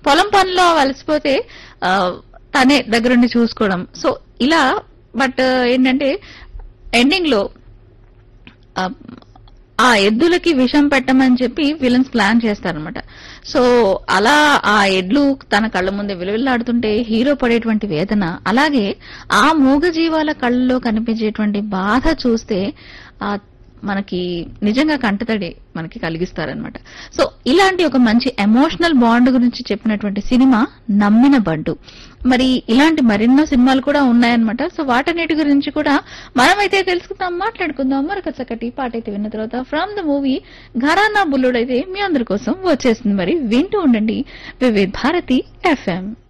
పొలం పనిలో అలసిపోతే ఆ, తనే దగ్గరుండి చూసుకోవడం సో ఇలా బట్ ఏంటంటే ఎండింగ్ లో ఆ, ఆ ఎద్దులకి విషం పెట్టమని చెప్పి విలన్స్ ప్లాన్ చేస్తారనమాట సో అలా ఆ ఎడ్లు తన కళ్ళ ముందే విలువిల్లాడుతుంటే హీరో పడేటువంటి వేదన అలాగే ఆ మూగ జీవాల కళ్ళలో కనిపించేటువంటి బాధ చూస్తే ఆ మనకి నిజంగా కంటతడి మనకి కలిగిస్తారనమాట సో ఇలాంటి ఒక మంచి ఎమోషనల్ బాండ్ గురించి చెప్పినటువంటి సినిమా నమ్మిన బంటు మరి ఇలాంటి మరెన్నో సినిమాలు కూడా ఉన్నాయన్నమాట సో వాటన్నిటి గురించి కూడా మనమైతే తెలుసుకుందాం మాట్లాడుకుందాం మరొక చక్కటి పాట అయితే విన్న తర్వాత from the movie Gharana Bullodu అయితే మీ అందరి కోసం వచ్చేస్తుంది మరి వింటూ ఉండండి వివిధ భారతి ఎఫ్ఎం